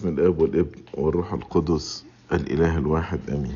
باسم الاب والابن والروح القدس الاله الواحد امين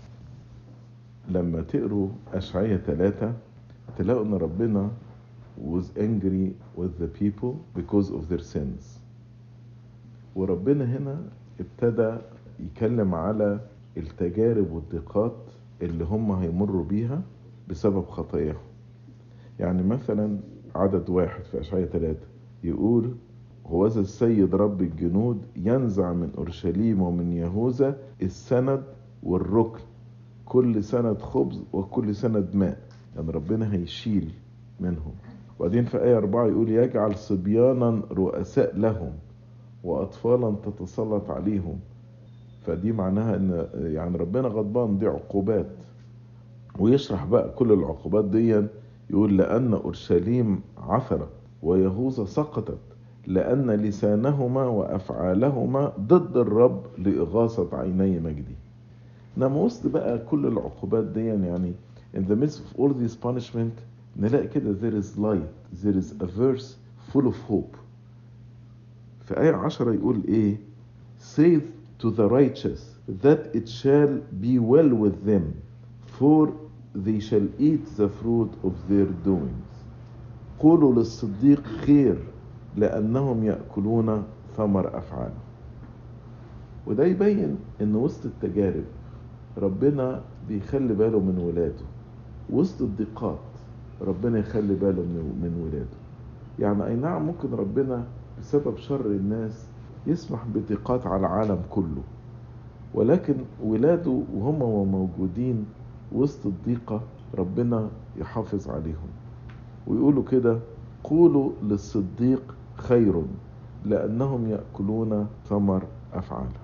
لما تقروا اشعياء ثلاثة تلاقوا ان ربنا was angry with the people because of their sins وربنا هنا ابتدى يتكلم على التجارب والضيقات اللي هم هيمروا بيها بسبب خطاياهم يعني مثلا عدد واحد في أشعياء ثلاثة يقول هوذا السيد رب الجنود ينزع من أورشليم ومن يهوذا السند والركن كل سند خبز وكل سند ماء يعني ربنا هيشيل منهم وبعدين في آية أربعة يقول يجعل صبيانا رؤساء لهم وأطفالا تتسلط عليهم فدي معناها ان يعني ربنا غضبان دي عقوبات ويشرح بقى كل العقوبات دي يقول لأن أورشليم عثرت ويهوذا سقطت لأن لسانهما وأفعالهما ضد الرب لإغاثة عيني مجدي إنما وسط بقى كل العقوبات دي يعني in the midst of all this punishment نلاقي كده there is light there is a verse full of hope في آية عشرة يقول إيه say to the righteous that it shall be well with them for they shall eat the fruit of their doings قولوا للصديق خير لأنهم يأكلون ثمر أفعاله وده يبين ان وسط التجارب ربنا بيخلي باله من ولاده وسط الضيقات ربنا يخلي باله من من ولاده يعني اي نعم ممكن ربنا بسبب شر الناس يسمح بضيقات على العالم كله ولكن ولاده وهم موجودين وسط الضيقة ربنا يحافظ عليهم ويقولوا كده قولوا للصديق خير لأنهم يأكلون ثمر أفعاله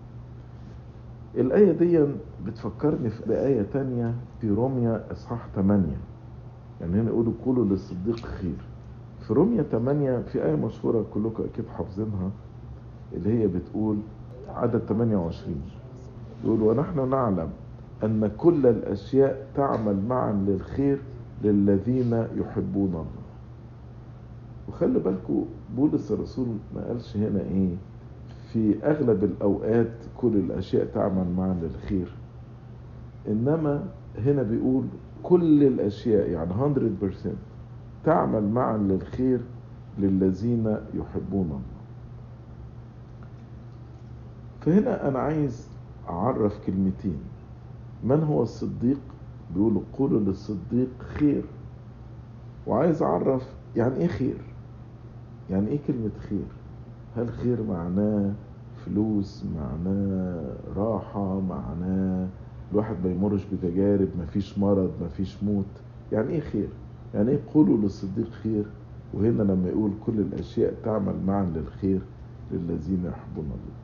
الآية دي بتفكرني في آية تانية في روميا إصحاح 8 يعني هنا يقولوا قولوا للصديق خير في روميا 8 في آية مشهورة كلكم أكيد حافظينها اللي هي بتقول عدد 28 يقول ونحن نعلم أن كل الأشياء تعمل معا للخير للذين يحبون الله وخلي بالكم بولس الرسول ما قالش هنا ايه في اغلب الاوقات كل الاشياء تعمل معا للخير انما هنا بيقول كل الاشياء يعني 100% تعمل معا للخير للذين يحبون الله فهنا انا عايز اعرف كلمتين من هو الصديق بيقولوا قولوا للصديق خير وعايز اعرف يعني ايه خير يعني ايه كلمة خير هل خير معناه فلوس معناه راحة معناه الواحد ما يمرش بتجارب مفيش مرض مفيش موت يعني ايه خير يعني ايه قولوا للصديق خير وهنا لما يقول كل الاشياء تعمل معا للخير للذين يحبون الله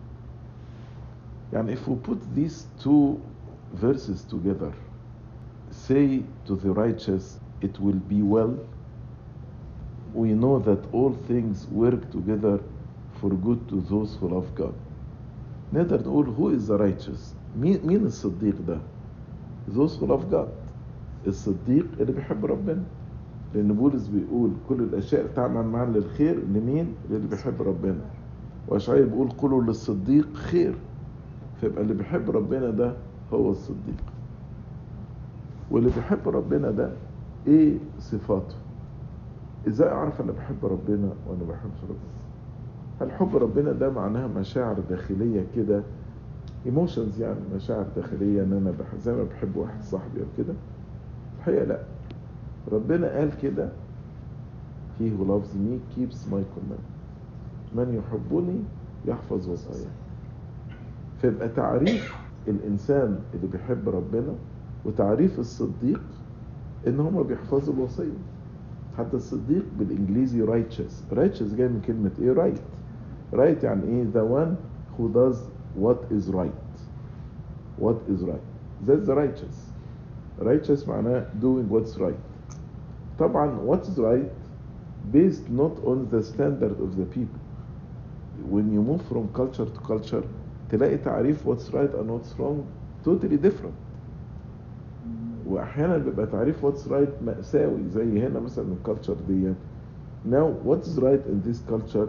يعني if we put these two verses together say to the righteous it will be well we know that all things work together for good to those who love God نقدر نقول who is the righteous مين, مين الصديق ده those who love God الصديق اللي بيحب ربنا لأن بولس بيقول كل الأشياء تعمل معا للخير لمين للي بيحب ربنا وأشعياء بيقول قولوا للصديق خير فيبقى اللي بيحب ربنا ده هو الصديق واللي بيحب ربنا ده ايه صفاته ازاي اعرف انا بحب ربنا وانا ما بحبش ربنا هل حب ربنا ده معناها مشاعر داخلية كده ايموشنز يعني مشاعر داخلية ان انا بحب زي ما بحب واحد صاحبي او كده الحقيقة لا ربنا قال كده he who loves me keeps my command من يحبني يحفظ وصاياي فيبقى تعريف الانسان اللي بيحب ربنا وتعريف الصديق ان هما بيحفظوا الوصيه حتى الصديق بالانجليزي righteous righteous جاي من كلمه ايه right right يعني ايه the one who does what is right what is right that's the righteous righteous معناه doing what's right طبعا what's right based not on the standard of the people when you move from culture to culture تلاقي تعريف what's right and what's wrong totally different واحيانا بيبقى تعريف what's right مأساوي زي هنا مثلا الكالتشر دي now what's right in this culture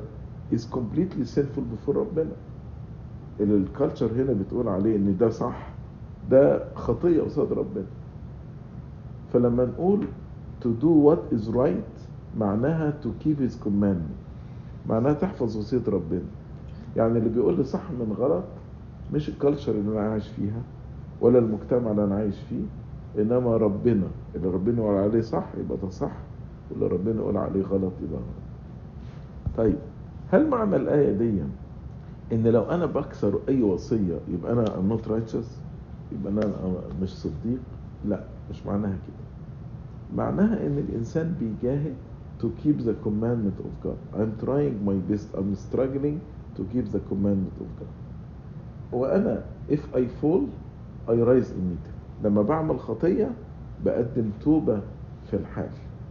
is completely sinful before ربنا اللي الكالتشر هنا بتقول عليه ان ده صح ده خطية قصاد ربنا فلما نقول to do what is right معناها to keep his commandment معناها تحفظ وصية ربنا يعني اللي بيقول لي صح من غلط مش الكالتشر اللي انا عايش فيها ولا المجتمع اللي انا عايش فيه انما ربنا اللي ربنا يقول عليه صح يبقى ده صح واللي ربنا يقول عليه غلط يبقى غلط طيب هل معنى الآية دي ان لو انا بكسر اي وصية يبقى انا I'm not righteous يبقى انا مش صديق لا مش معناها كده معناها ان الانسان بيجاهد to keep the commandment of God I'm trying my best I'm struggling to keep the commandment of God وانا if I fall I rise immediately لما بعمل خطية بقدم توبة في الحال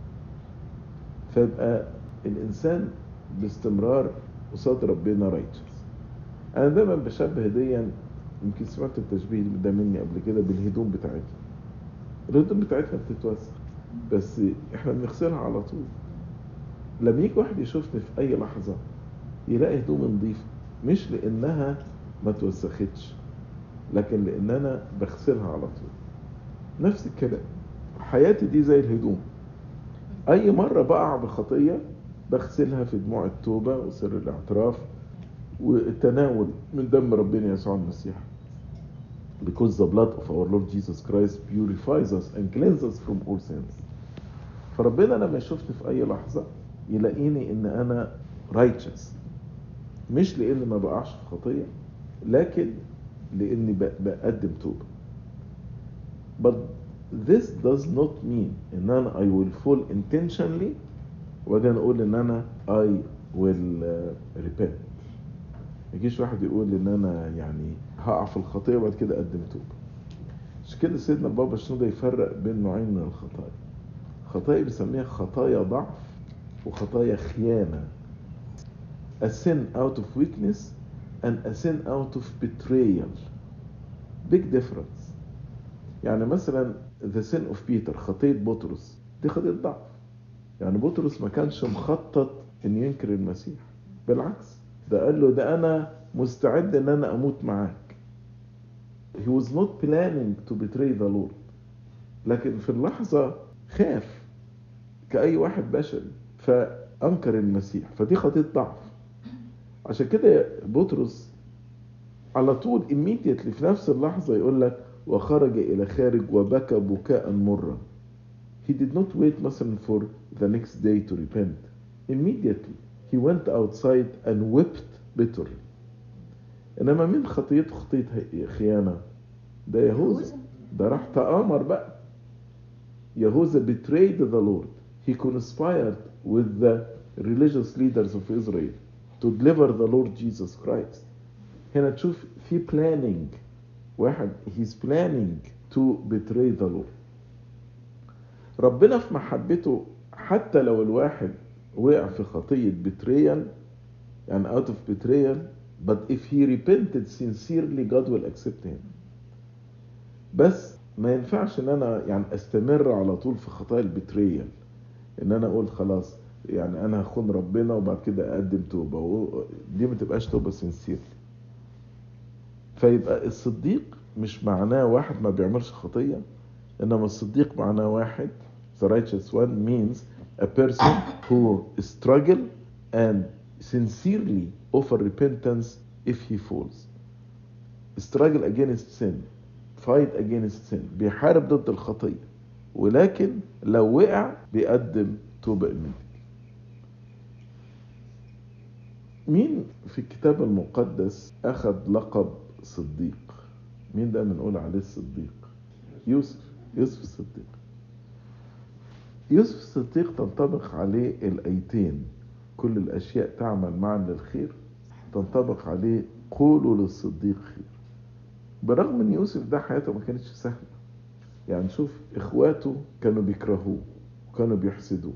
فيبقى الانسان باستمرار قصاد ربنا righteous انا دايما بشبه ديا يمكن سمعت التشبيه ده مني قبل كده بالهدوم بتاعتنا الهدوم بتاعتنا بتتوسخ بس احنا بنغسلها على طول لما يجي واحد يشوفني في اي لحظة يلاقي هدوم نظيفة مش لانها ما توسختش لكن لان انا بغسلها على طول نفس الكلام حياتي دي زي الهدوم اي مرة بقع بخطية بغسلها في دموع التوبة وسر الاعتراف والتناول من دم ربنا يسوع المسيح because the blood of our Lord Jesus Christ purifies us and cleanses us from all sins فربنا لما يشوفني في اي لحظة يلاقيني ان انا righteous مش لان ما بقعش في خطية لكن لاني بقدم توبة but this does not mean ان انا I will fall intentionally وبعدين اقول ان انا I will uh, repent ما يجيش واحد يقول ان انا يعني هقع في الخطيه وبعد كده اقدم توبه عشان كده سيدنا بابا شنودة يفرق بين نوعين من الخطايا خطايا بيسميها خطايا ضعف وخطايا خيانه a sin out of weakness and a sin out of betrayal big difference يعني مثلا the sin of Peter خطية بطرس دي خطية ضعف يعني بطرس ما كانش مخطط ان ينكر المسيح بالعكس ده قال له ده انا مستعد ان انا اموت معاك he was not planning to betray the Lord لكن في اللحظة خاف كأي واحد بشري فأنكر المسيح فدي خطية ضعف عشان كده بطرس على طول immediately في نفس اللحظة يقول لك وخرج إلى خارج وبكى بكاء مرا he did not wait مثلا for the next day to repent immediately he went outside and wept bitterly انما مين خطيته خطيه خيانه ده يهوذا ده راح تآمر بقى يهوذا betrayed the Lord he conspired with the religious leaders of Israel to deliver the Lord Jesus Christ هنا تشوف في planning واحد he's planning to betray the Lord ربنا في محبته حتى لو الواحد وقع في خطية betrayal يعني out of betrayal but if he repented sincerely God will accept him بس ما ينفعش ان انا يعني استمر على طول في خطايا البتريال ان انا اقول خلاص يعني انا هخون ربنا وبعد كده اقدم توبه دي ما تبقاش توبه سنسير فيبقى الصديق مش معناه واحد ما بيعملش خطيه انما الصديق معناه واحد the righteous one means a person who struggle and sincerely offer repentance if he falls struggle against sin fight against sin بيحارب ضد الخطية ولكن لو وقع بيقدم توبة immediately مين في الكتاب المقدس أخذ لقب صديق مين ده بنقول عليه الصديق يوسف يوسف الصديق يوسف الصديق تنطبق عليه الأيتين كل الأشياء تعمل معا للخير تنطبق عليه قولوا للصديق خير برغم ان يوسف ده حياته ما كانتش سهله يعني شوف اخواته كانوا بيكرهوه وكانوا بيحسدوه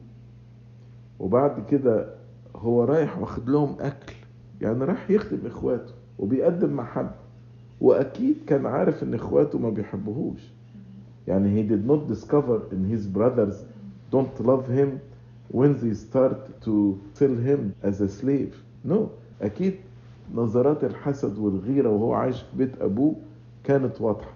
وبعد كده هو رايح واخد لهم اكل يعني راح يخدم اخواته وبيقدم محبه واكيد كان عارف ان اخواته ما بيحبوهوش يعني he did not discover in his brothers don't love him when they start to sell him as a slave نو no. اكيد نظرات الحسد والغيرة وهو عايش في بيت ابوه كانت واضحة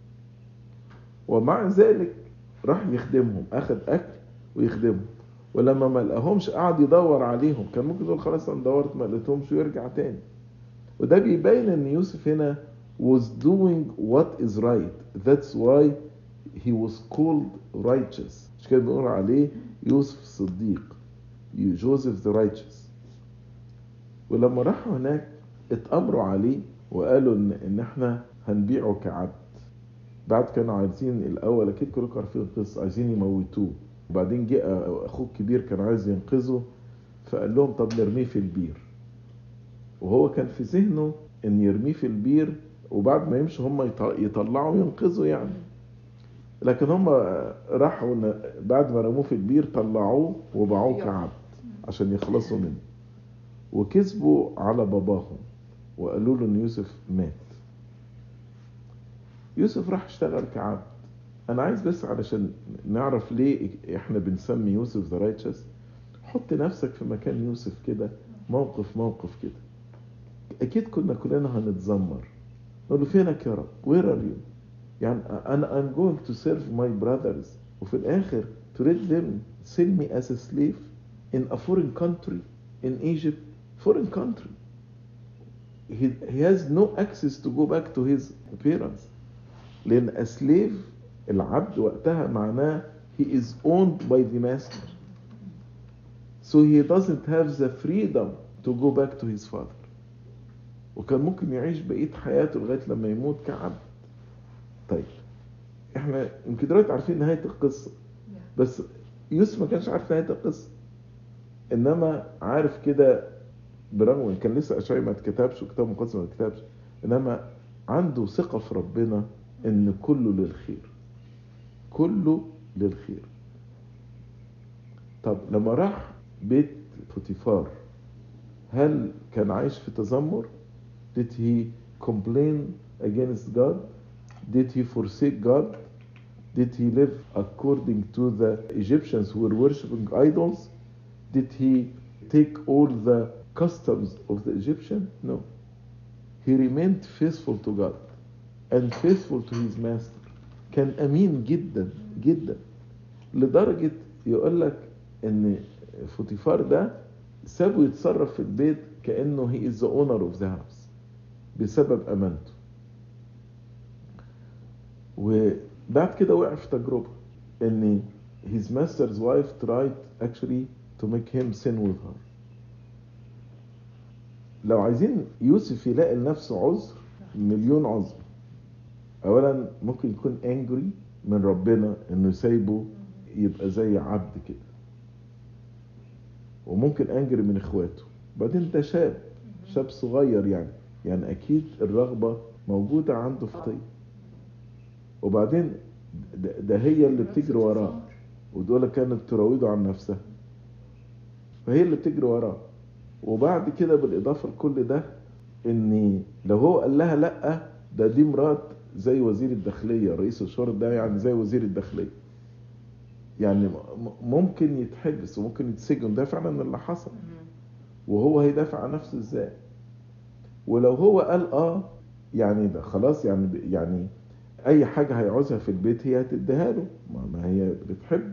ومع ذلك راح يخدمهم اخذ اكل ويخدمهم ولما ما لقاهمش قعد يدور عليهم كان ممكن يقول خلاص انا دورت ما لقيتهمش ويرجع تاني وده بيبين ان يوسف هنا was doing what is right that's why he was called righteous مش كده بنقول عليه يوسف الصديق جوزيف the righteous ولما راحوا هناك اتأمروا عليه وقالوا ان ان احنا هنبيعه كعبد بعد كانوا عايزين الاول اكيد كلكم عارفين القصه عايزين يموتوه وبعدين جه اخوه الكبير كان عايز ينقذه فقال لهم طب نرميه في البير وهو كان في ذهنه ان يرميه في البير وبعد ما يمشوا هم يطلعوا ينقذوا يعني لكن هم راحوا بعد ما رموه في البير طلعوه وباعوه كعبد عشان يخلصوا منه وكذبوا على باباهم وقالوا له ان يوسف مات يوسف راح اشتغل كعبد انا عايز بس علشان نعرف ليه احنا بنسمي يوسف ذا رايتشس حط نفسك في مكان يوسف كده موقف موقف كده اكيد كنا كلنا هنتذمر نقول له فينك يا رب where are you يعني انا I'm going to serve my brothers وفي الاخر to let them sell me as a slave in a foreign country in Egypt foreign country he, he has no access to go back to his parents لان a slave العبد وقتها معناه he is owned by the master so he doesn't have the freedom to go back to his father وكان ممكن يعيش بقية حياته لغاية لما يموت كعبد طيب احنا يمكن دلوقتي عارفين نهاية القصة بس يوسف ما كانش عارف نهاية القصة انما عارف كده برغم ان كان لسه اشعياء ما اتكتبش وكتاب مقدس ما اتكتبش انما عنده ثقة في ربنا ان كله للخير كله للخير طب لما راح بيت بوتيفار هل كان عايش في تذمر did he complain against God did he forsake God did he live according to the Egyptians who were worshiping idols did he take all the customs of the Egyptian no he remained faithful to God and faithful to his master كان امين جدا جدا لدرجه يقول لك ان فوتيفار ده سابه يتصرف في البيت كانه هي از ذا اونر اوف ذا هاوس بسبب امانته وبعد كده وقع في تجربه ان his master's wife tried actually to make him sin with her لو عايزين يوسف يلاقي لنفسه عذر مليون عذر اولا ممكن يكون انجري من ربنا انه سايبه يبقى زي عبد كده وممكن انجري من اخواته بعدين ده شاب شاب صغير يعني يعني اكيد الرغبه موجوده عنده في طيب وبعدين ده, ده هي اللي بتجري وراه ودول كانت تراوده عن نفسها فهي اللي بتجري وراه وبعد كده بالاضافه لكل ده ان لو هو قال لها لا ده دي مرات زي وزير الداخلية رئيس الشرطة ده يعني زي وزير الداخلية يعني ممكن يتحبس وممكن يتسجن ده فعلا اللي حصل وهو هيدافع عن نفسه ازاي ولو هو قال اه يعني ده خلاص يعني يعني اي حاجة هيعوزها في البيت هي هتديها له ما هي بتحبه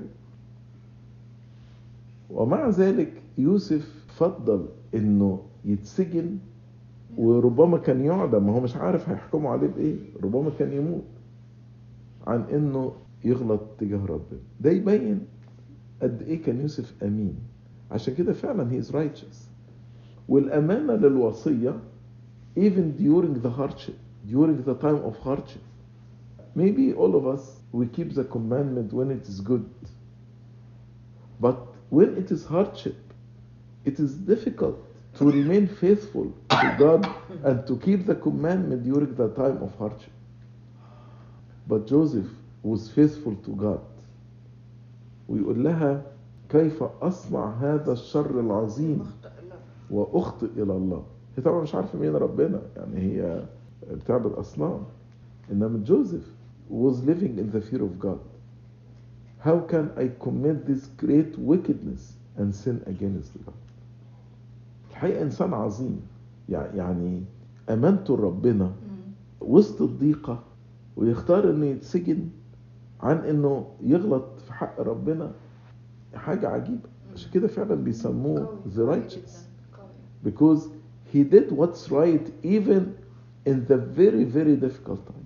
ومع ذلك يوسف فضل انه يتسجن وربما كان يعدم ما هو مش عارف هيحكموا عليه بايه ربما كان يموت عن انه يغلط تجاه ربنا ده يبين قد ايه كان يوسف امين عشان كده فعلا هي is righteous والامانه للوصيه even during the hardship during the time of hardship maybe all of us we keep the commandment when it is good but when it is hardship it is difficult to remain faithful to God and to keep the commandment during the time of hardship. But Joseph was faithful to God. ويقول لها كيف أصنع هذا الشر العظيم وأخطئ إلى الله هي طبعا مش عارفة مين ربنا يعني هي بتعبد أصنام إنما جوزيف was living in the fear of God how can I commit this great wickedness and sin against God الحقيقة إنسان عظيم يعني أمانته لربنا وسط الضيقة ويختار إنه يتسجن عن إنه يغلط في حق ربنا حاجة عجيبة عشان كده فعلا بيسموه the righteous because he did what's right even in the very very difficult time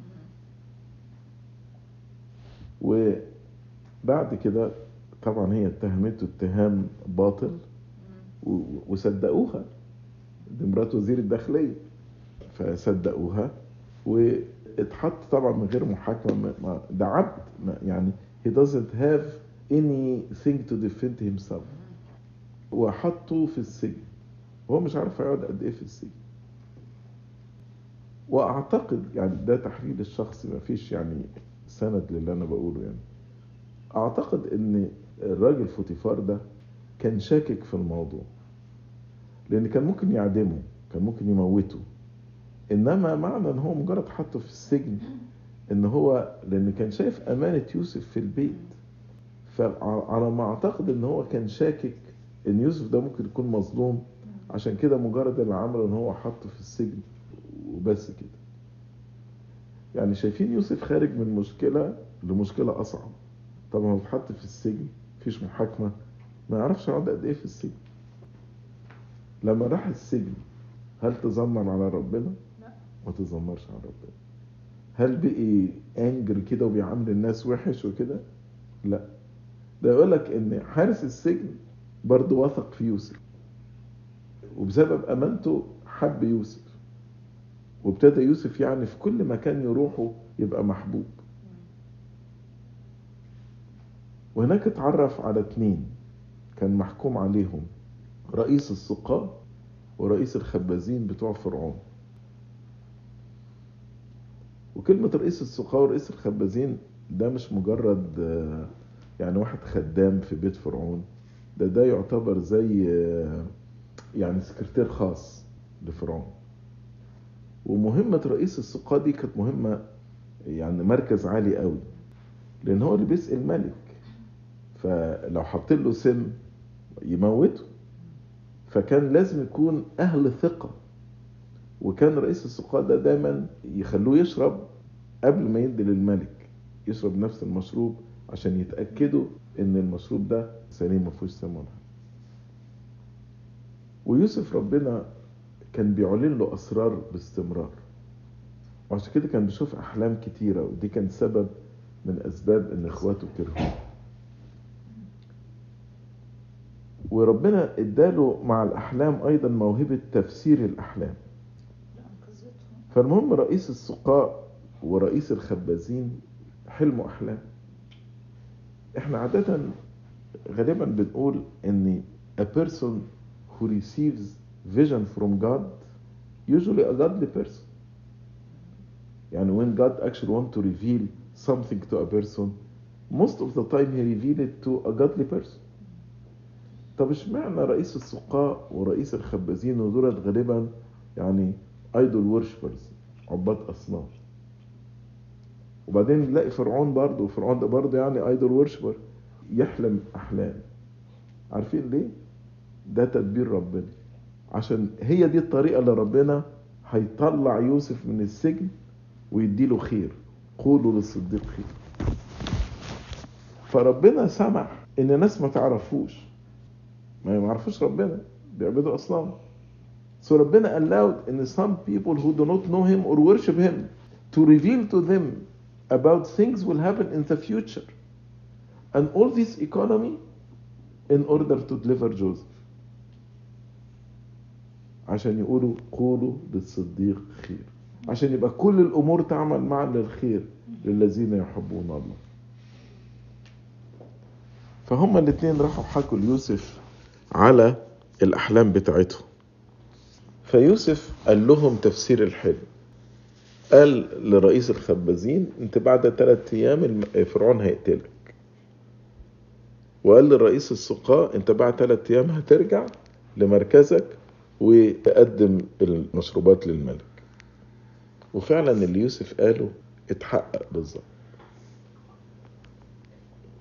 وبعد كده طبعا هي اتهمته اتهام باطل وصدقوها دي مرات وزير الداخلية فصدقوها واتحط طبعا من غير محاكمة ده عبد يعني he doesn't have anything to defend himself وحطه في السجن وهو مش عارف هيقعد قد ايه في السجن واعتقد يعني ده تحليل الشخصي ما فيش يعني سند للي انا بقوله يعني اعتقد ان الراجل فوتيفار ده كان شاكك في الموضوع لان كان ممكن يعدمه كان ممكن يموته انما معنى ان هو مجرد حطه في السجن ان هو لان كان شايف امانه يوسف في البيت فعلى ما اعتقد ان هو كان شاكك ان يوسف ده ممكن يكون مظلوم عشان كده مجرد اللي عمله ان هو حطه في السجن وبس كده يعني شايفين يوسف خارج من مشكلة لمشكلة أصعب طبعا هو اتحط في السجن مفيش محاكمة ما يعرفش يقعد قد إيه في السجن لما راح السجن هل تذمر على ربنا؟ لا ما تذمرش على ربنا هل بقي انجر كده وبيعامل الناس وحش وكده؟ لا ده يقول لك ان حارس السجن برضه وثق في يوسف وبسبب امانته حب يوسف وابتدى يوسف يعني في كل مكان يروحه يبقى محبوب وهناك اتعرف على اتنين كان محكوم عليهم رئيس السقاة ورئيس الخبازين بتوع فرعون وكلمة رئيس السقاة ورئيس الخبازين ده مش مجرد آه، يعني واحد خدام في بيت فرعون ده ده يعتبر زي آه، يعني سكرتير خاص لفرعون ومهمة رئيس السقاة دي كانت مهمة يعني مركز عالي قوي لأن هو اللي بيسأل الملك فلو حط له سم يموته فكان لازم يكون أهل ثقة وكان رئيس السقاة ده دايما يخلوه يشرب قبل ما يدي للملك يشرب نفس المشروب عشان يتأكدوا إن المشروب ده سليم ما فيهوش سم ولا حاجة. ويوسف ربنا كان بيعلن له اسرار باستمرار وعشان كده كان بيشوف احلام كتيره ودي كان سبب من اسباب ان اخواته كرهوه وربنا اداله مع الاحلام ايضا موهبه تفسير الاحلام لأنقذتهم فالمهم رئيس السقاء ورئيس الخبازين حلموا احلام احنا عاده غالبا بنقول ان a person who receives vision from God usually a godly person يعني when God actually want to reveal something to a person most of the time he reveal it to a godly person طب اشمعنى رئيس السقاء ورئيس الخبازين ودولت غالبا يعني ايدول ورشبرز عباد اصنام وبعدين نلاقي فرعون برضه فرعون ده برضه يعني ايدول ورشبر يحلم احلام عارفين ليه؟ ده تدبير ربنا عشان هي دي الطريقة اللي ربنا هيطلع يوسف من السجن ويديله خير قولوا للصديق خير فربنا سمح ان ناس ما تعرفوش ما يعرفوش ربنا بيعبدوا اصنام So ربنا allowed in some people who do not know him or worship him to reveal to them about things will happen in the future. And all this economy in order to deliver Joseph. عشان يقولوا قولوا للصديق خير عشان يبقى كل الامور تعمل معا للخير للذين يحبون الله فهم الاثنين راحوا حكوا ليوسف على الاحلام بتاعتهم فيوسف قال لهم تفسير الحلم قال لرئيس الخبازين انت بعد ثلاثة ايام الم- فرعون هيقتلك وقال لرئيس السقاء انت بعد ثلاثة ايام هترجع لمركزك وتقدم المشروبات للملك وفعلا اللي يوسف قاله اتحقق بالظبط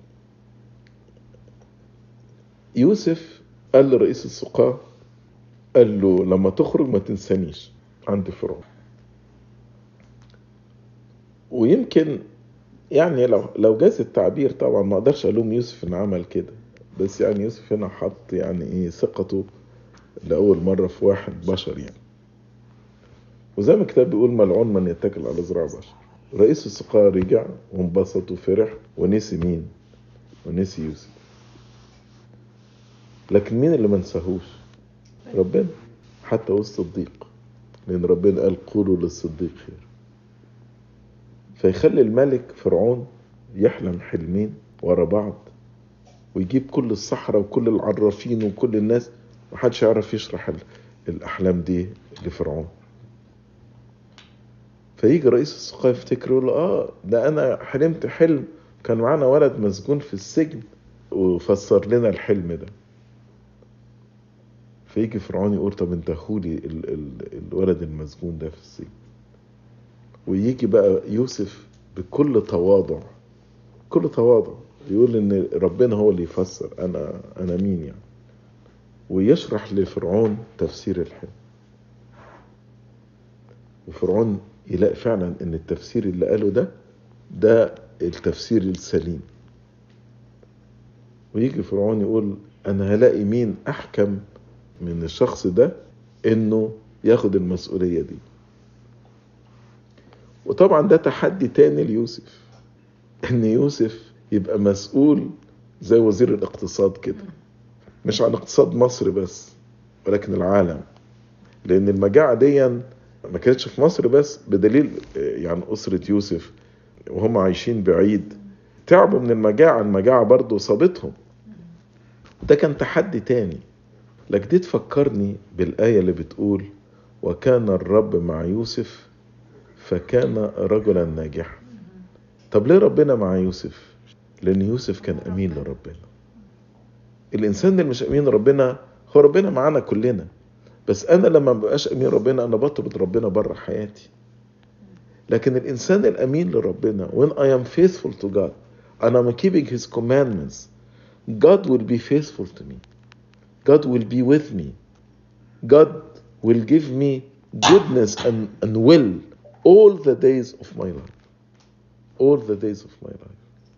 يوسف قال لرئيس السقاة قال له لما تخرج ما تنسانيش عند فرعون ويمكن يعني لو لو جاز التعبير طبعا ما اقدرش الوم يوسف انه عمل كده بس يعني يوسف هنا حط يعني ايه ثقته لاول مره في واحد بشر يعني وزي ما الكتاب بيقول ملعون من يتكل على ذراع بشر رئيس السقاة رجع وانبسط وفرح ونسي مين ونسي يوسف لكن مين اللي ما نساهوش ربنا حتى وسط الضيق لان ربنا قال قولوا للصديق خير فيخلي الملك فرعون يحلم حلمين ورا بعض ويجيب كل الصحراء وكل العرافين وكل الناس محدش يعرف يشرح الأحلام دي لفرعون فيجي رئيس السقاة يفتكر يقول له اه ده انا حلمت حلم كان معانا ولد مسجون في السجن وفسر لنا الحلم ده فيجي فرعون يقول طب انت خولي ال ال الولد المسجون ده في السجن ويجي بقى يوسف بكل تواضع كل تواضع يقول ان ربنا هو اللي يفسر انا انا مين يعني ويشرح لفرعون تفسير الحلم وفرعون يلاقي فعلا ان التفسير اللي قاله ده ده التفسير السليم ويجي فرعون يقول انا هلاقي مين احكم من الشخص ده انه ياخد المسؤولية دي وطبعا ده تحدي تاني ليوسف ان يوسف يبقى مسؤول زي وزير الاقتصاد كده مش عن اقتصاد مصر بس ولكن العالم لان المجاعة دي ما كانتش في مصر بس بدليل يعني أسرة يوسف وهم عايشين بعيد تعبوا من المجاعة المجاعة برضو صابتهم ده كان تحدي تاني لكن دي تفكرني بالآية اللي بتقول وكان الرب مع يوسف فكان رجلا ناجحا طب ليه ربنا مع يوسف لأن يوسف كان أمين لربنا الإنسان اللي مش أمين لربنا هو ربنا معانا كلنا بس انا لما مبقاش امين ربنا انا بطرد ربنا بره حياتي لكن الانسان الامين لربنا when I am faithful to God and I'm keeping his commandments God will be faithful to me God will be with me God will give me goodness and, and will all the days of my life all the days of my life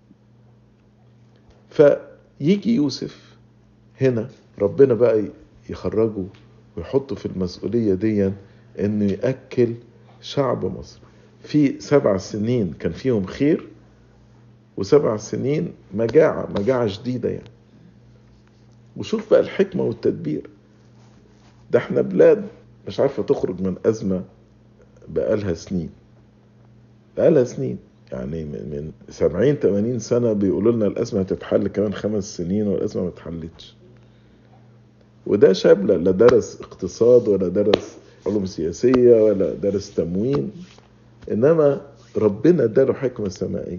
فيجي يوسف هنا ربنا بقى يخرجه ويحطه في المسؤولية دي انه يأكل شعب مصر في سبع سنين كان فيهم خير وسبع سنين مجاعة مجاعة شديدة يعني وشوف بقى الحكمة والتدبير ده احنا بلاد مش عارفة تخرج من أزمة بقالها سنين بقالها سنين يعني من سبعين تمانين سنة بيقولوا لنا الأزمة هتتحل كمان خمس سنين والأزمة ما اتحلتش وده شاب لا درس اقتصاد ولا درس علوم سياسية ولا درس تموين إنما ربنا اداله حكمة سمائية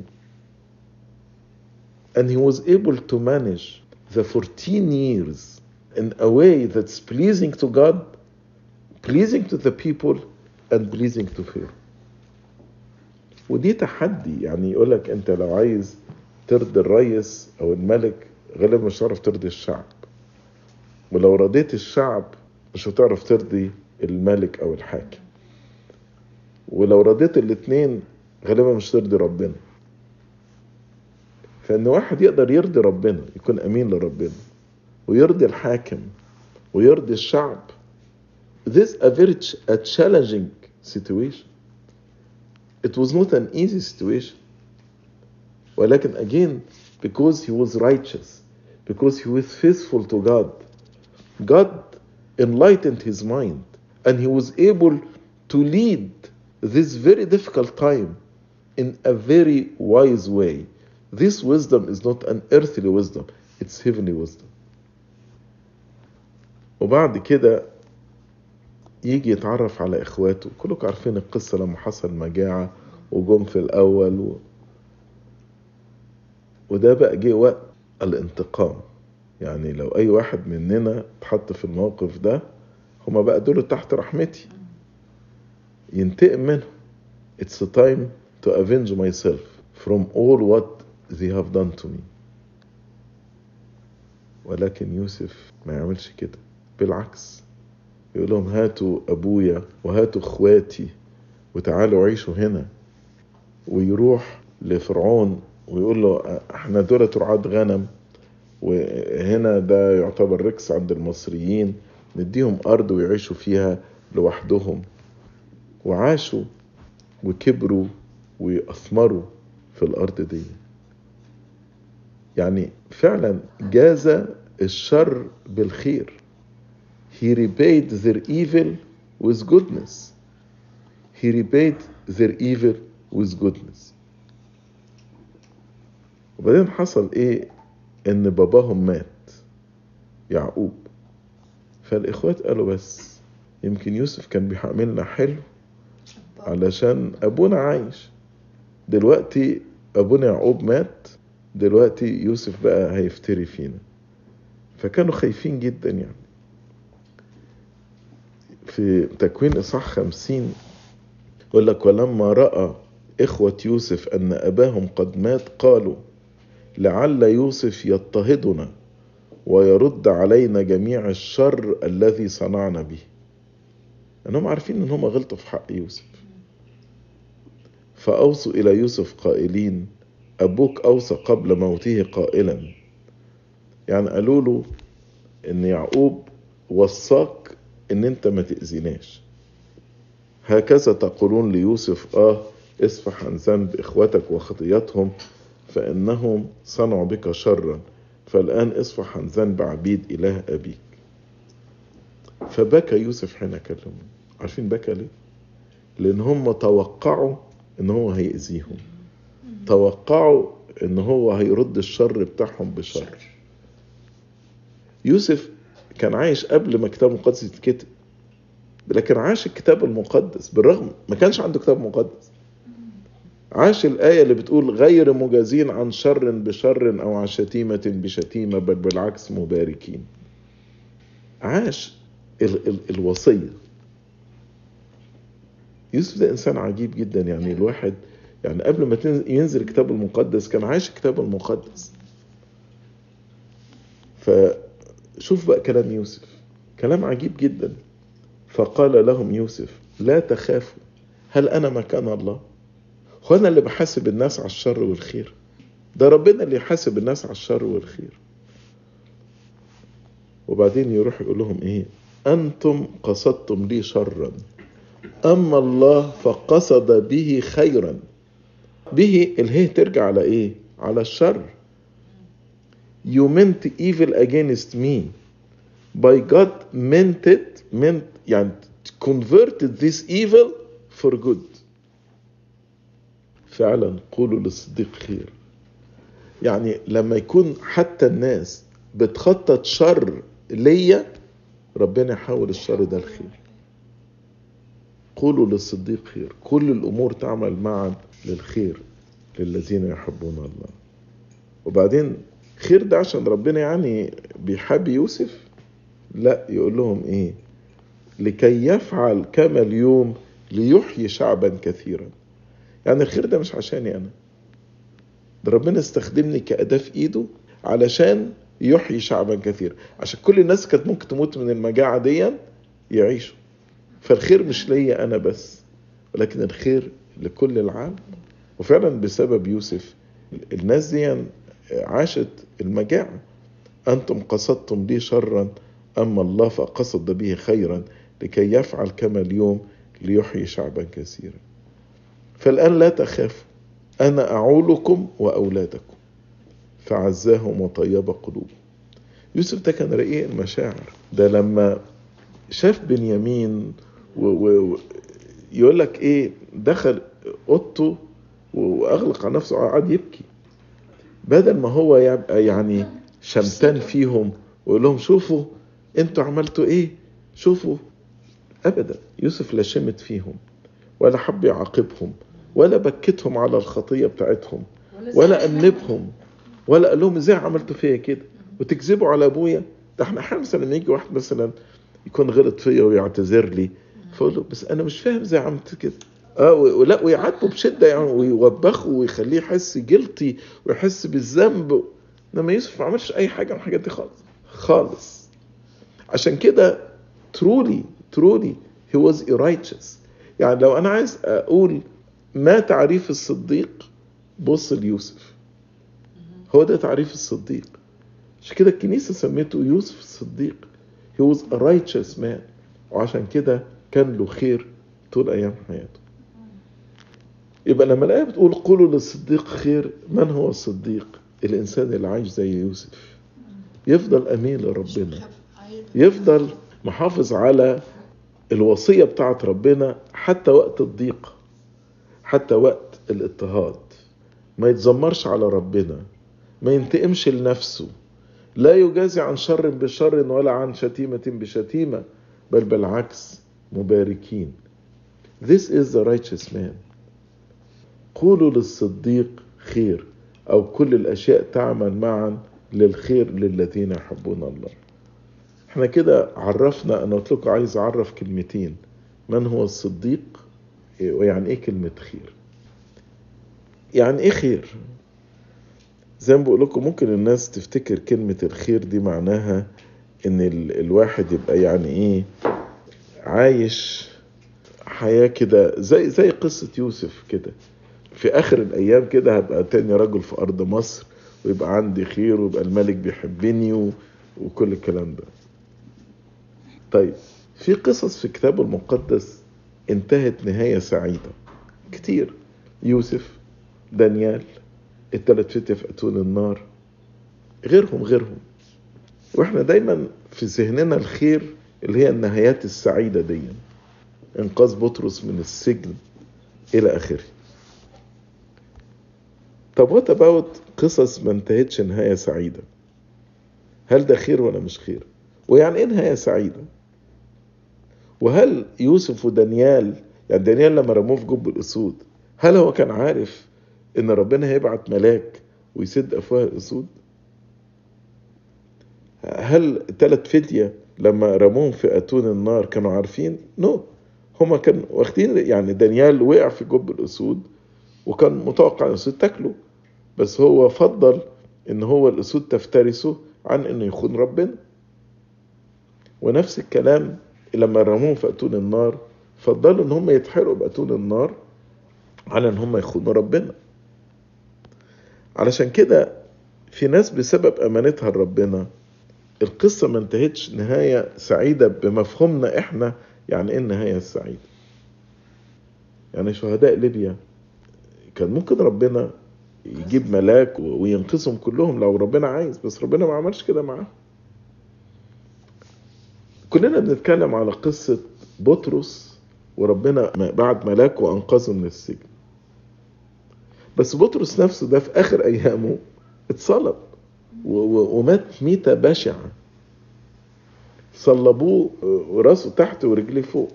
and he was able to manage the 14 years in a way that's pleasing to God pleasing to the people and pleasing to Pharaoh ودي تحدي يعني يقول لك انت لو عايز ترضي الرئيس او الملك غالبا مش هتعرف ترضي الشعب ولو رضيت الشعب مش هتعرف ترضي الملك او الحاكم ولو رضيت الاتنين غالبا مش ترضي ربنا فان واحد يقدر يرضي ربنا يكون امين لربنا ويرضي الحاكم ويرضي الشعب this a very a challenging situation it was not an easy situation ولكن again because he was righteous because he was faithful to God God enlightened his mind and he was able to lead this very difficult time in a very wise way. This wisdom is not an earthly wisdom, it's heavenly wisdom. وبعد كده يجي يتعرف على اخواته كلكم عارفين القصة لما حصل مجاعة وجم في الاول و... وده بقى جه وقت الانتقام يعني لو اي واحد مننا اتحط في الموقف ده هما بقى دول تحت رحمتي ينتقم منهم It's a time to avenge myself from all what they have done to me ولكن يوسف ما يعملش كده بالعكس يقول لهم هاتوا ابويا وهاتوا اخواتي وتعالوا عيشوا هنا ويروح لفرعون ويقول له احنا دول رعاة غنم وهنا ده يعتبر ركس عند المصريين نديهم ارض ويعيشوا فيها لوحدهم وعاشوا وكبروا وأثمروا في الأرض دي يعني فعلا جاز الشر بالخير he repaid their evil with goodness he repaid their evil with goodness وبعدين حصل ايه ان باباهم مات يعقوب فالاخوات قالوا بس يمكن يوسف كان بيعملنا حلو علشان ابونا عايش دلوقتي ابونا يعقوب مات دلوقتي يوسف بقى هيفتري فينا فكانوا خايفين جدا يعني في تكوين اصحاح خمسين يقول لك ولما راى اخوه يوسف ان اباهم قد مات قالوا لعل يوسف يضطهدنا ويرد علينا جميع الشر الذي صنعنا به انهم عارفين ان هم غلطوا في حق يوسف فأوصوا إلى يوسف قائلين أبوك أوصى قبل موته قائلا يعني قالوا له إن يعقوب وصاك إن أنت ما تأذيناش هكذا تقولون ليوسف آه اصفح عن ذنب إخوتك وخطيتهم فإنهم صنعوا بك شرا فالآن اصفح عن ذنب عبيد إله أبيك فبكى يوسف حين كلمه عارفين بكى ليه؟ لأن هم توقعوا ان هو هيأذيهم توقعوا ان هو هيرد الشر بتاعهم بشر يوسف كان عايش قبل ما الكتاب المقدس يتكتب لكن عاش الكتاب المقدس بالرغم ما كانش عنده كتاب مقدس عاش الآية اللي بتقول غير مجازين عن شر بشر أو عن شتيمة بشتيمة بل بالعكس مباركين عاش ال ال الوصية يوسف ده انسان عجيب جدا يعني الواحد يعني قبل ما ينزل الكتاب المقدس كان عايش الكتاب المقدس فشوف بقى كلام يوسف كلام عجيب جدا فقال لهم يوسف لا تخافوا هل انا مكان الله هو انا اللي بحاسب الناس على الشر والخير ده ربنا اللي يحاسب الناس على الشر والخير وبعدين يروح يقول لهم ايه انتم قصدتم لي شرا أما الله فقصد به خيرا به الهي ترجع على إيه؟ على الشر You meant evil against me by God meant it meant يعني converted this evil for good فعلا قولوا للصديق خير يعني لما يكون حتى الناس بتخطط شر ليا ربنا يحول الشر ده لخير قولوا للصديق خير كل الأمور تعمل معا للخير للذين يحبون الله وبعدين خير ده عشان ربنا يعني بيحب يوسف لا يقول لهم ايه لكي يفعل كما اليوم ليحيي شعبا كثيرا يعني الخير ده مش عشاني انا ده ربنا استخدمني كأداة في ايده علشان يحيي شعبا كثيرا عشان كل الناس كانت ممكن تموت من المجاعة دي يعيشوا فالخير مش ليا انا بس ولكن الخير لكل العالم وفعلا بسبب يوسف الناس دي عاشت المجاعة أنتم قصدتم لي شرا أما الله فقصد به خيرا لكي يفعل كما اليوم ليحيي شعبا كثيرا فالآن لا تخافوا أنا أعولكم وأولادكم فعزاهم وطيب قلوبهم يوسف ده كان رقيق المشاعر ده لما شاف بنيامين ويقول لك ايه دخل اوضته واغلق على نفسه وقعد يبكي بدل ما هو يبقى يعني شمتان فيهم ويقول لهم شوفوا انتوا عملتوا ايه شوفوا ابدا يوسف لا شمت فيهم ولا حب يعاقبهم ولا بكتهم على الخطيه بتاعتهم ولا انبهم ولا قال لهم ازاي عملتوا فيا كده وتكذبوا على ابويا ده احنا احيانا مثلا يجي واحد مثلا يكون غلط فيا ويعتذر لي فاقول له بس انا مش فاهم ازاي عملت كده اه ولا ويعاتبه بشده يعني ويوبخه ويخليه يحس جلطي ويحس بالذنب انما يوسف ما عملش اي حاجه من الحاجات دي خالص خالص عشان كده ترولي truly he was righteous يعني لو انا عايز اقول ما تعريف الصديق بص ليوسف هو ده تعريف الصديق عشان كده الكنيسة سميته يوسف الصديق he was a righteous man وعشان كده كان له خير طول أيام حياته يبقى لما الآية بتقول قولوا للصديق خير من هو الصديق الإنسان اللي عايش زي يوسف يفضل أمين لربنا يفضل محافظ على الوصية بتاعت ربنا حتى وقت الضيق حتى وقت الاضطهاد ما يتذمرش على ربنا ما ينتقمش لنفسه لا يجازي عن شر بشر ولا عن شتيمة بشتيمة بل بالعكس مباركين This is the righteous man قولوا للصديق خير أو كل الأشياء تعمل معا للخير للذين يحبون الله احنا كده عرفنا انا قلت لكم عايز اعرف كلمتين من هو الصديق ويعني ايه كلمة خير يعني ايه خير زي ما بقول لكم ممكن الناس تفتكر كلمة الخير دي معناها ان ال الواحد يبقى يعني ايه عايش حياة كده زي زي قصة يوسف كده في اخر الايام كده هبقى تاني رجل في ارض مصر ويبقى عندي خير ويبقى الملك بيحبني و... وكل الكلام ده طيب في قصص في الكتاب المقدس انتهت نهاية سعيدة كتير يوسف دانيال التلات فتية في أتون النار غيرهم غيرهم واحنا دايما في ذهننا الخير اللي هي النهايات السعيدة دي انقاذ بطرس من السجن إلى آخره طب وات اباوت قصص ما انتهتش نهاية سعيدة هل ده خير ولا مش خير ويعني ايه نهاية سعيدة وهل يوسف ودانيال يعني دانيال لما رموه في جب الاسود هل هو كان عارف ان ربنا هيبعت ملاك ويسد افواه الاسود هل ثلاث فتية لما رموهم في اتون النار كانوا عارفين نو no. هما كانوا واخدين يعني دانيال وقع في جب الاسود وكان متوقع ان الاسود تاكله بس هو فضل ان هو الاسود تفترسه عن انه يخون ربنا ونفس الكلام لما رموهم في اتون النار فضلوا ان هم يتحرقوا باتون النار على ان هم يخونوا ربنا علشان كده في ناس بسبب امانتها لربنا القصة ما انتهتش نهاية سعيدة بمفهومنا احنا يعني ايه النهاية السعيدة يعني شهداء ليبيا كان ممكن ربنا يجيب ملاك وينقذهم كلهم لو ربنا عايز بس ربنا ما عملش كده معاهم كلنا بنتكلم على قصة بطرس وربنا بعد ملاك وأنقذه من السجن بس بطرس نفسه ده في آخر أيامه اتصلب ومات ميتة بشعة صلبوه وراسه تحت ورجليه فوق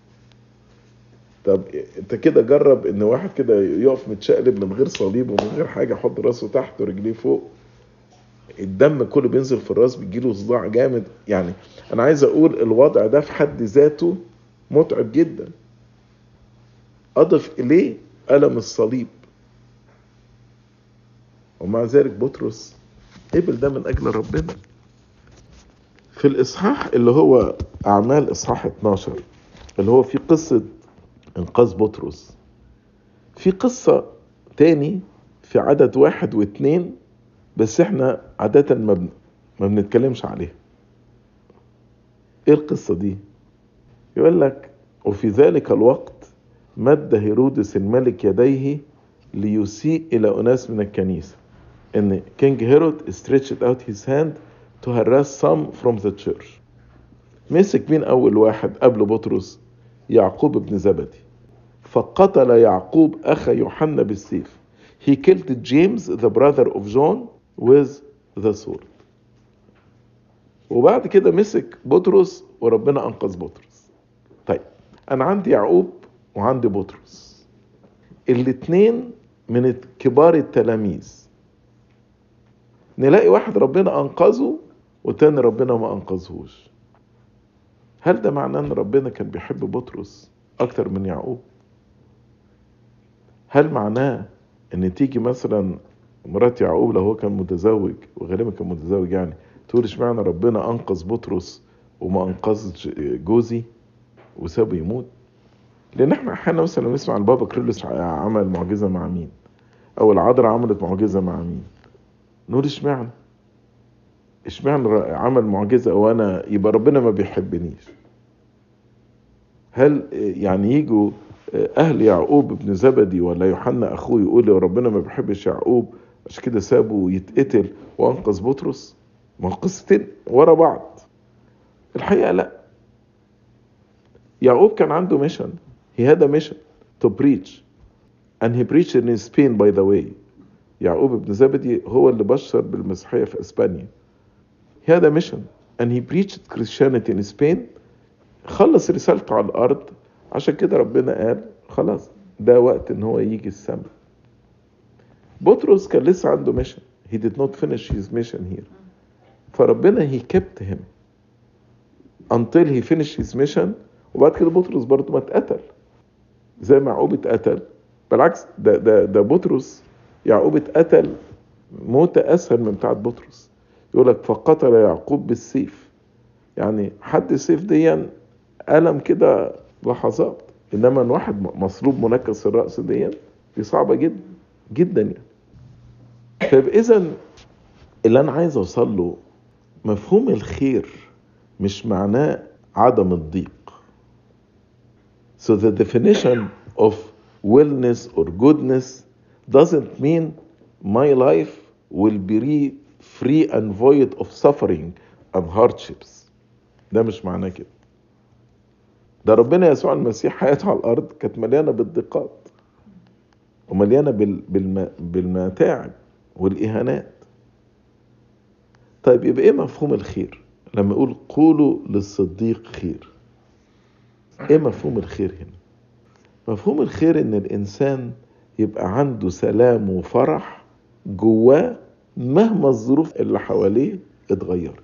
طب انت كده جرب ان واحد كده يقف متشقلب من غير صليب ومن غير حاجه يحط راسه تحت ورجليه فوق الدم كله بينزل في الراس بيجيله صداع جامد يعني انا عايز اقول الوضع ده في حد ذاته متعب جدا اضف اليه الم الصليب ومع ذلك بطرس قبل ده من اجل ربنا في الاصحاح اللي هو اعمال اصحاح 12 اللي هو في قصه انقاذ بطرس في قصة تاني في عدد واحد واثنين بس احنا عادة ما, بن... ما بنتكلمش عليها ايه القصة دي يقول لك وفي ذلك الوقت مد هيرودس الملك يديه ليسيء الى اناس من الكنيسة ان كينج هيرود stretched out his hand to harass some from the church مسك مين اول واحد قبل بطرس يعقوب بن زبدي فقتل يعقوب أخا يوحنا بالسيف he killed James the brother of John with the sword وبعد كده مسك بطرس وربنا أنقذ بطرس طيب أنا عندي يعقوب وعندي بطرس الاتنين من كبار التلاميذ نلاقي واحد ربنا أنقذه وتاني ربنا ما أنقذهوش هل ده معناه ان ربنا كان بيحب بطرس اكتر من يعقوب هل معناه ان تيجي مثلا مرات يعقوب لو هو كان متزوج وغالبا كان متزوج يعني تقول اشمعنى ربنا انقذ بطرس وما انقذ جوزي وسابه يموت لان احنا احيانا مثلا نسمع البابا كريلوس عمل معجزه مع مين او العذراء عملت معجزه مع مين نقول اشمعنى اشمعنى عمل معجزه وانا يبقى ربنا ما بيحبنيش هل يعني يجوا اهل يعقوب ابن زبدي ولا يوحنا اخوه يقول ربنا ما بيحبش يعقوب عشان كده سابه يتقتل وانقذ بطرس ما قصتين ورا بعض الحقيقه لا يعقوب كان عنده ميشن he had a mission to preach and he preached in Spain by the way يعقوب ابن زبدي هو اللي بشر بالمسيحية في اسبانيا he had a mission and he preached Christianity in Spain خلص رسالته على الارض عشان كده ربنا قال خلاص ده وقت ان هو يجي السماء بطرس كان لسه عنده ميشن he did not finish his mission here فربنا he kept him until he finished his mission وبعد كده بطرس برضه ما اتقتل زي ما يعقوب اتقتل بالعكس ده ده ده بطرس يعقوب اتقتل موتة اسهل من بتاعت بطرس يقول لك فقتل يعقوب بالسيف يعني حد السيف دي ألم كده لحظات انما ان واحد مصلوب منكس الراس دي دي صعبه جدا جدا يعني طيب اذا اللي انا عايز اوصل له مفهوم الخير مش معناه عدم الضيق So the definition of wellness or goodness doesn't mean my life will be free and void of suffering and hardships. ده مش معناه كده. ده ربنا يسوع المسيح حياته على الارض كانت مليانه بالضيقات ومليانه بالم... بالمتاعب والاهانات طيب يبقى ايه مفهوم الخير لما يقول قولوا للصديق خير ايه مفهوم الخير هنا مفهوم الخير ان الانسان يبقى عنده سلام وفرح جواه مهما الظروف اللي حواليه اتغيرت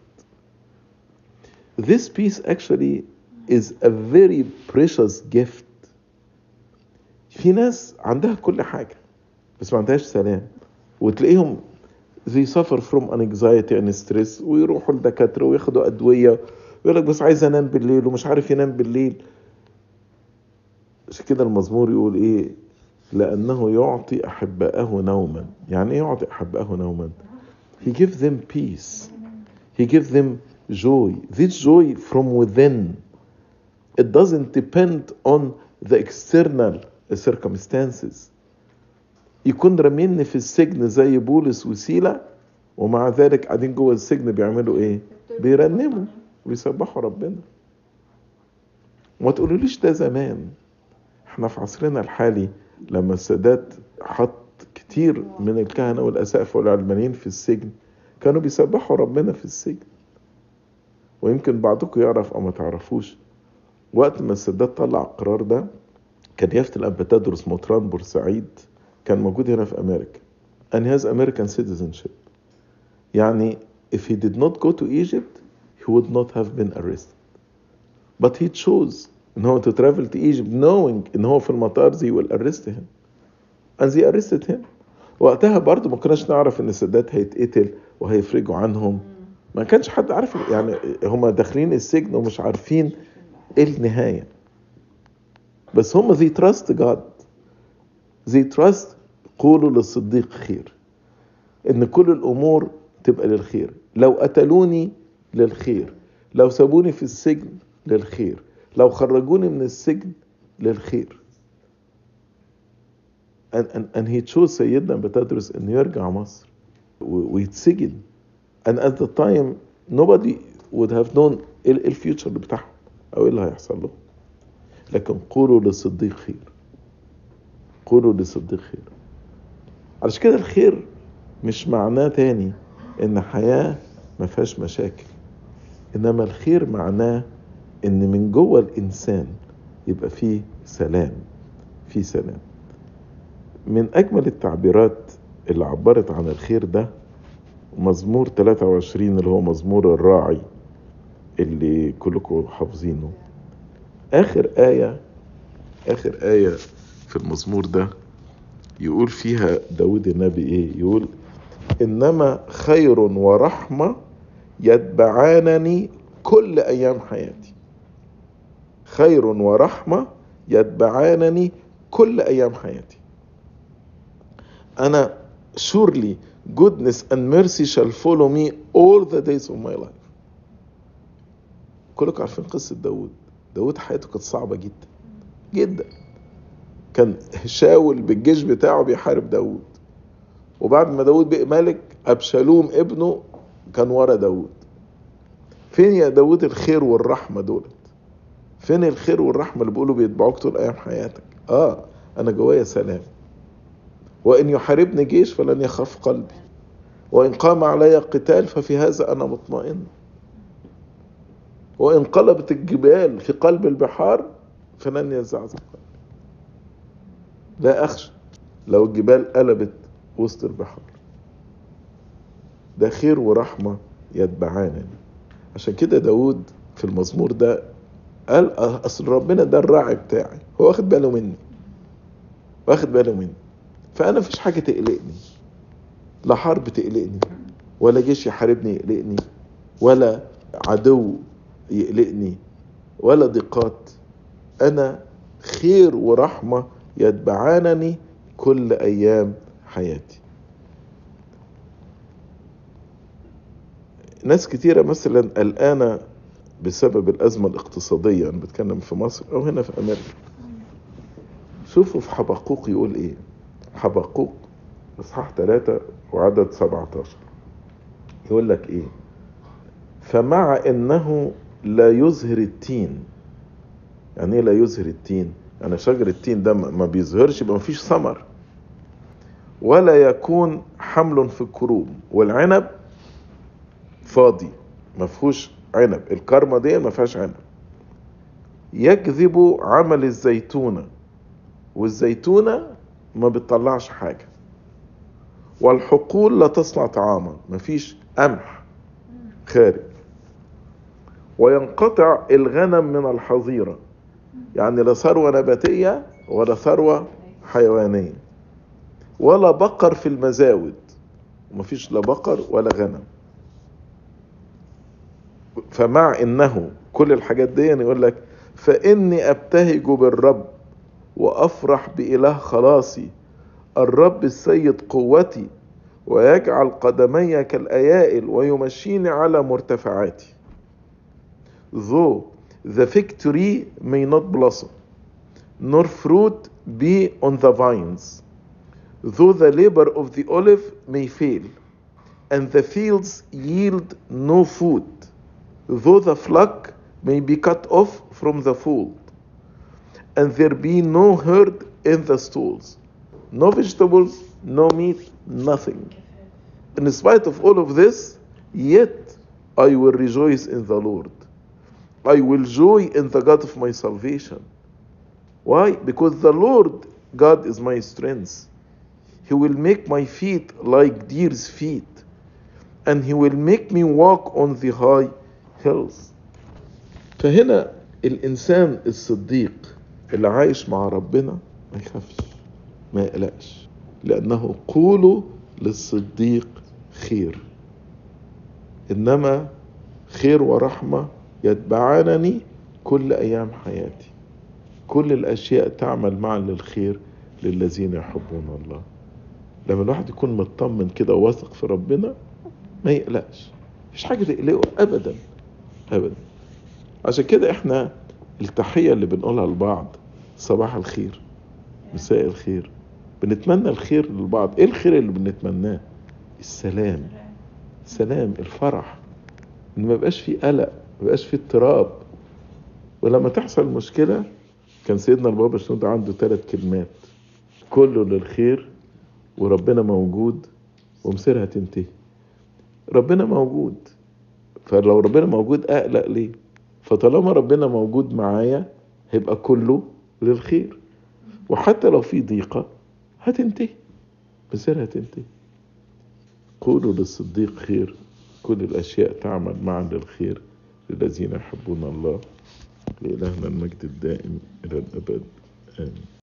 This peace actually is a very precious gift في ناس عندها كل حاجة بس ما عندهاش سلام وتلاقيهم they suffer from anxiety and stress ويروحوا لدكاترة وياخدوا أدوية ويقول لك بس عايز أنام بالليل ومش عارف ينام بالليل عشان كده المزمور يقول إيه لأنه يعطي أحبائه نوما يعني إيه يعطي أحبائه نوما he gives them peace he gives them joy this joy from within it doesn't depend on the external circumstances يكون راميني في السجن زي بولس وسيلة ومع ذلك قاعدين جوه السجن بيعملوا ايه بيرنموا ويسبحوا ربنا وما تقولوليش ده زمان احنا في عصرنا الحالي لما السادات حط كتير من الكهنة والأسقف والعلمانيين في السجن كانوا بيسبحوا ربنا في السجن ويمكن بعضكم يعرف أو ما تعرفوش وقت ما السادات طلع القرار ده كان يافت الأب تدرس مطران بورسعيد كان موجود هنا في أمريكا and he has American citizenship يعني if he did not go to Egypt he would not have been arrested but he chose ان هو to travel to Egypt knowing ان هو في المطار they will arrest him and they arrested him وقتها برضه ما كناش نعرف ان السادات هيتقتل وهيفرجوا عنهم ما كانش حد عارف يعني هم داخلين السجن ومش عارفين ايه النهاية بس هم they trust God they trust قولوا للصديق خير ان كل الامور تبقى للخير لو قتلوني للخير لو سابوني في السجن للخير لو خرجوني من السجن للخير and, and, and he chose سيدنا بتدرس انه يرجع مصر ويتسجن and at the time nobody would have known ايه الفيوتشر بتاعهم او ايه اللي هيحصل لهم لكن قولوا للصديق خير قولوا للصديق خير علشان كده الخير مش معناه تاني ان حياة ما فيهاش مشاكل انما الخير معناه ان من جوه الانسان يبقى فيه سلام في سلام من اجمل التعبيرات اللي عبرت عن الخير ده مزمور 23 اللي هو مزمور الراعي اللي كلكم حافظينه اخر آية اخر آية في المزمور ده يقول فيها داود النبي ايه يقول انما خير ورحمة يتبعانني كل ايام حياتي خير ورحمة يتبعانني كل أيام حياتي أنا surely goodness and mercy shall follow me all the days of my life كلكم عارفين قصة داود داود حياته كانت صعبة جدا جدا كان شاول بالجيش بتاعه بيحارب داود وبعد ما داود بقى ملك أبشالوم ابنه كان ورا داود فين يا داود الخير والرحمة دولت فين الخير والرحمة اللي بيقولوا بيتبعوك طول أيام حياتك آه أنا جوايا سلام وإن يحاربني جيش فلن يخاف قلبي وإن قام علي قتال ففي هذا أنا مطمئن وإن قلبت الجبال في قلب البحار فلن يزعزع قلبي لا أخشى لو الجبال قلبت وسط البحر ده خير ورحمة يتبعانني عشان كده داود في المزمور ده قال أصل ربنا ده الراعي بتاعي هو واخد باله مني واخد باله مني فأنا مفيش حاجة تقلقني لا حرب تقلقني ولا جيش يحاربني يقلقني ولا عدو يقلقني ولا ضيقات أنا خير ورحمة يتبعانني كل أيام حياتي ناس كتيرة مثلا قلقانة بسبب الأزمة الاقتصادية أنا بتكلم في مصر أو هنا في أمريكا شوفوا في حبقوق يقول إيه حبقوق إصحاح ثلاثة وعدد 17 يقول لك إيه فمع إنه لا يزهر التين يعني إيه لا يزهر التين يعني شجر التين ده ما بيظهرش يبقى مفيش ثمر ولا يكون حمل في الكروب والعنب فاضي ما فيهوش عنب الكرمة دي ما فيهاش عنب يكذب عمل الزيتونة والزيتونة ما بتطلعش حاجة والحقول لا تصنع طعاما ما فيش قمح خارج وينقطع الغنم من الحظيرة يعني لا ثروة نباتية ولا ثروة حيوانية ولا بقر في المزاود ومفيش لا بقر ولا غنم فمع انه كل الحاجات دي يعني يقول لك فاني ابتهج بالرب وافرح باله خلاصي الرب السيد قوتي ويجعل قدمي كالايائل ويمشيني على مرتفعاتي though the fig tree may not blossom nor fruit be on the vines though the labor of the olive may fail and the fields yield no food though the flock may be cut off from the fold, and there be no herd in the stalls, no vegetables, no meat, nothing. In spite of all of this, yet I will rejoice in the Lord. I will joy in the God of my salvation. Why? Because the Lord God is my strength. He will make my feet like deer's feet, and He will make me walk on the high hills. فهنا الإنسان الصديق اللي عايش مع ربنا ما يخافش ما يقلقش لأنه قولوا للصديق خير إنما خير ورحمة يتبعانني كل أيام حياتي كل الأشياء تعمل معا للخير للذين يحبون الله لما الواحد يكون مطمن كده واثق في ربنا ما يقلقش مفيش حاجة تقلقه أبدا ابدا عشان كده احنا التحية اللي بنقولها لبعض صباح الخير مساء الخير بنتمنى الخير للبعض ايه الخير اللي بنتمناه السلام سلام الفرح ان ما يبقاش في قلق ما يبقاش في اضطراب ولما تحصل مشكلة كان سيدنا البابا شنود عنده ثلاث كلمات كله للخير وربنا موجود ومصيرها تنتهي ربنا موجود فلو ربنا موجود اقلق ليه فطالما ربنا موجود معايا هيبقى كله للخير وحتى لو في ضيقة هتنتهي مصيرها هتنتهي قولوا للصديق خير كل الأشياء تعمل معا للخير للذين يحبون الله لإلهنا المجد الدائم إلى الأبد آمين